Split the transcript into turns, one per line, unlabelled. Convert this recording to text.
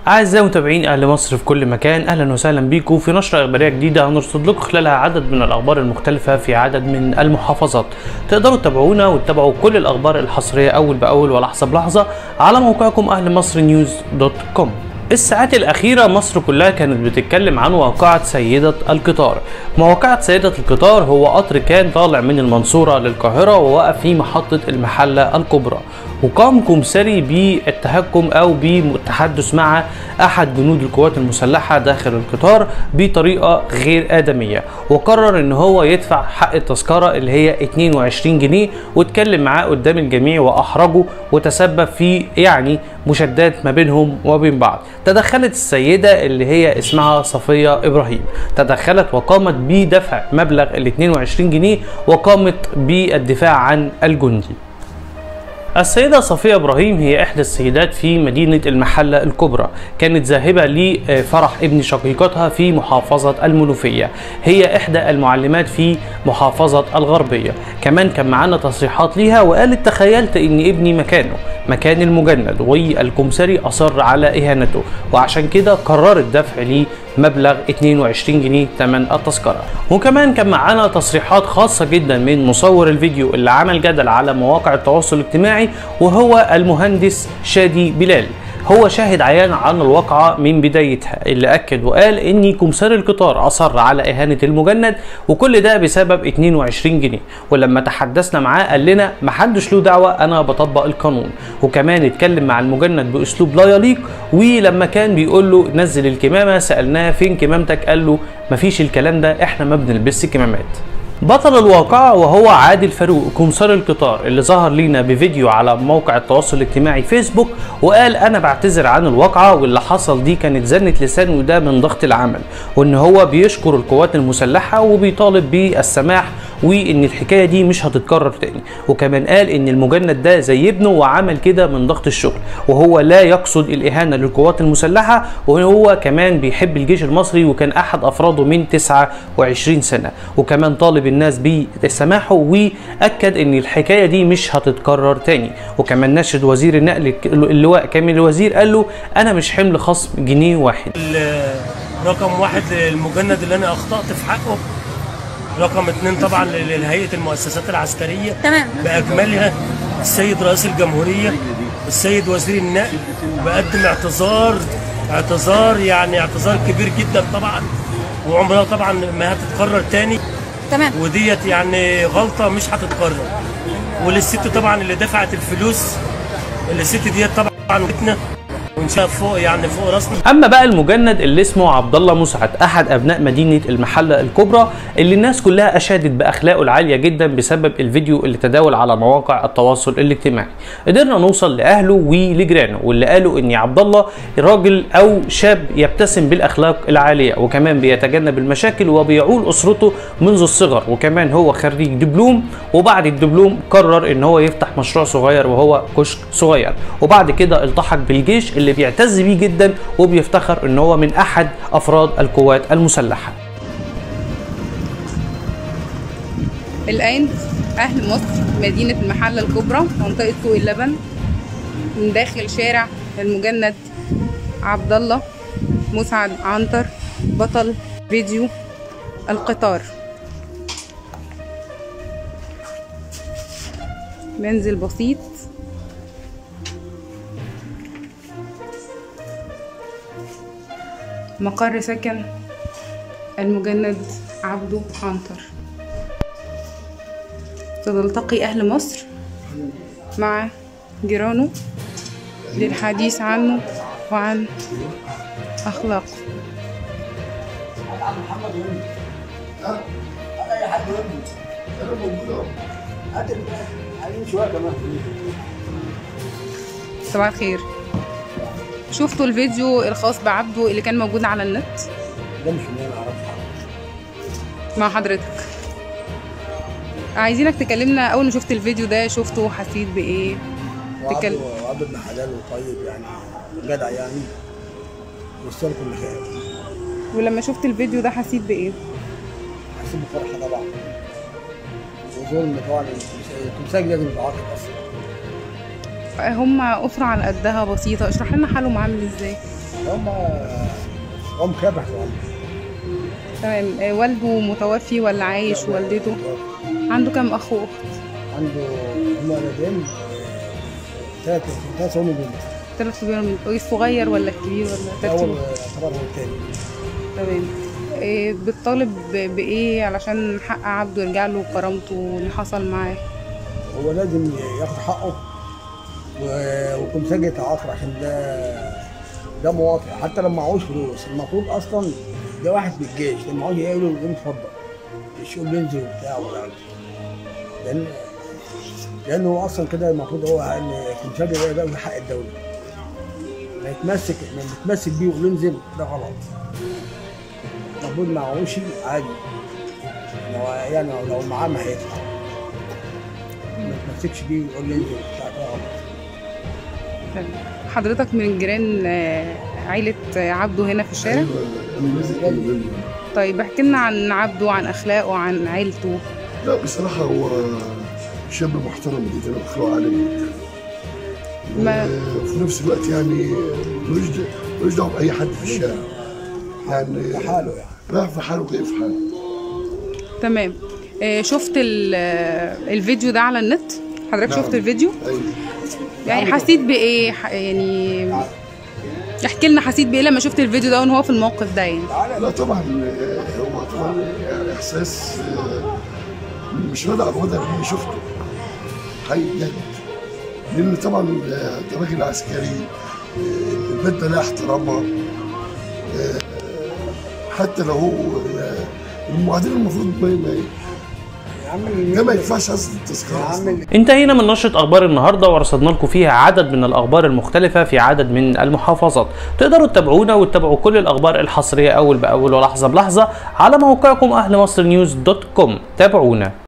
أعزائي متابعين أهل مصر في كل مكان أهلا وسهلا بيكم في نشرة إخبارية جديدة هنرصد لكم خلالها عدد من الأخبار المختلفة في عدد من المحافظات تقدروا تتابعونا وتتابعوا كل الأخبار الحصرية أول بأول ولحظة بلحظة على موقعكم أهل مصر نيوز دوت كوم الساعات الأخيرة مصر كلها كانت بتتكلم عن واقعة سيدة القطار مواقعة سيدة القطار هو قطر كان طالع من المنصورة للقاهرة ووقف في محطة المحلة الكبرى وقام كمساري بالتهكم او بالتحدث مع احد جنود القوات المسلحه داخل القطار بطريقه غير ادميه وقرر ان هو يدفع حق التذكره اللي هي 22 جنيه واتكلم معاه قدام الجميع واحرجه وتسبب في يعني مشادات ما بينهم وبين بعض تدخلت السيده اللي هي اسمها صفيه ابراهيم تدخلت وقامت بدفع مبلغ ال 22 جنيه وقامت بالدفاع عن الجندي السيدة صفية إبراهيم هي إحدى السيدات في مدينة المحلة الكبرى كانت ذاهبة لفرح ابن شقيقتها في محافظة المنوفية هي إحدى المعلمات في محافظة الغربية كمان كان معانا تصريحات ليها وقالت تخيلت إن ابني مكانه مكان المجند والكمساري أصر على إهانته وعشان كده قررت دفع ليه مبلغ 22 جنيه ثمن التذكرة وكمان كان معانا تصريحات خاصة جدا من مصور الفيديو اللي عمل جدل على مواقع التواصل الاجتماعي وهو المهندس شادي بلال هو شاهد عيان عن الواقعة من بدايتها اللي أكد وقال إن كمسار القطار أصر على إهانة المجند وكل ده بسبب 22 جنيه ولما تحدثنا معاه قال لنا محدش له دعوة أنا بطبق القانون وكمان اتكلم مع المجند بأسلوب لا يليق ولما كان بيقول له نزل الكمامة سألناه فين كمامتك قال له مفيش الكلام ده احنا ما بنلبسش كمامات بطل الواقعة وهو عادل فاروق كمسار القطار اللي ظهر لينا بفيديو على موقع التواصل الاجتماعي فيسبوك وقال انا بعتذر عن الواقعة واللي حصل دي كانت زنة لسان وده من ضغط العمل وان هو بيشكر القوات المسلحة وبيطالب بالسماح وان الحكايه دي مش هتتكرر تاني وكمان قال ان المجند ده زي ابنه وعمل كده من ضغط الشغل وهو لا يقصد الاهانه للقوات المسلحه وهو كمان بيحب الجيش المصري وكان احد افراده من 29 سنه وكمان طالب الناس بسماحه واكد ان الحكايه دي مش هتتكرر تاني وكمان نشد وزير النقل اللواء كامل الوزير قال له انا مش حمل خصم جنيه واحد
رقم واحد للمجند اللي انا اخطات في حقه رقم اثنين طبعا لهيئه المؤسسات العسكريه
تمام
باكملها السيد رئيس الجمهوريه والسيد وزير النقل بقدم اعتذار اعتذار يعني اعتذار كبير جدا طبعا وعمرها طبعا ما هتتكرر تاني
تمام
وديت يعني غلطه مش هتتكرر وللست طبعا اللي دفعت الفلوس الست ديت طبعا فتنه وان شاء فوق يعني فوق راسنا
اما بقى المجند اللي اسمه عبد الله مسعد احد ابناء مدينه المحله الكبرى اللي الناس كلها اشادت باخلاقه العاليه جدا بسبب الفيديو اللي تداول على مواقع التواصل الاجتماعي قدرنا نوصل لاهله ولجيرانه واللي قالوا ان عبد الله راجل او شاب يبتسم بالاخلاق العاليه وكمان بيتجنب المشاكل وبيعول اسرته منذ الصغر وكمان هو خريج دبلوم وبعد الدبلوم قرر ان هو يفتح مشروع صغير وهو كشك صغير وبعد كده التحق بالجيش اللي بيعتز بيه جدا وبيفتخر ان هو من احد افراد القوات المسلحه
الآن أهل مصر مدينة المحلة الكبرى منطقة سوق اللبن من داخل شارع المجند عبد الله مسعد عنتر بطل فيديو القطار منزل بسيط مقر سكن المجند عبده عنتر سنلتقي أهل مصر مع جيرانه للحديث عنه وعن أخلاقه صباح الخير شفتوا الفيديو الخاص بعبده اللي كان موجود على النت
ده مش اللي انا اعرفها
مع حضرتك عايزينك تكلمنا اول ما شفت الفيديو ده شفته وحسيت بايه تكلم
وعبد وعبد ابن حلال وطيب يعني جدع يعني وصل كل خير
ولما شفت الفيديو ده حسيت بايه
حسيت بفرحه طبعا وظلم طبعا التمساك لازم يتعاقب اصلا
هم أسرة على قدها بسيطة اشرح لنا حالهم عامل ازاي
هم هم كابح والله
تمام آه، والده متوفي ولا عايش والدته عنده كام اخ واخت
عنده هم ولدين ثلاثة ثلاثة هم بنت
ثلاث صبيان الصغير ولا الكبير ولا
أول
ترتيبه
يعتبر هو الثاني
تمام آه، بتطالب ب- بايه علشان حق عبده يرجع له وكرامته واللي حصل معاه
هو لازم ياخد حقه و- ويكون سجل تعاطر عشان ده ده مواطن حتى لو معهوش فلوس المفروض اصلا ده واحد في الجيش لما معهوش يقول له اتفضل مش يقول له انزل وبتاع ولا لان لانه هو اصلا كده المفروض هو ان يكون سجل ده ده حق الدوله ما يتمسك ما يتمسك بيه ويقول له انزل ده غلط المفروض معهوش عادي لو يعني لو معاه ما هيدفع ما تمسكش بيه ويقول لي انزل بتاع ده غلط
تمام. حضرتك من جيران آه، عيلة آه، عبده هنا في الشارع
انا نازل كده منه
طيب احكي لنا عن عبده عن اخلاقه عن عيلته
لا بصراحه هو شاب محترم جدا واخلاقه عالي جدا
ما-
وفي نفس الوقت يعني ملوش ملوش دعوه باي حد في الشارع يعني
في حاله يعني
رايح في حاله وجاي في حاله
تمام آه، شفت ال- آه، الفيديو ده على النت حضرتك
نعم.
شفت الفيديو
أيوة.
يعني حسيت بايه ح- يعني احكي لنا حسيت بايه لما شفت الفيديو ده وان هو في الموقف ده يعني
لا طبعا آه، هو طبعا يعني احساس آه، مش راضي عن الوضع اللي شفته حقيقي جد لان طبعا آه، ده راجل عسكري آه، البلد لها احترامها آه، حتى لو هو آه، المعادين المفروض ما ما-
يا عم
ده ما يدفعش اصلا التذكره
يا
اصلا
عم
انتهينا من نشرة أخبار النهاردة ورصدنا لكم فيها عدد من الأخبار المختلفة في عدد من المحافظات تقدروا تتابعونا وتتابعوا كل الأخبار الحصرية أول بأول ولحظة بلحظة على موقعكم أهل مصر نيوز دوت كوم تابعونا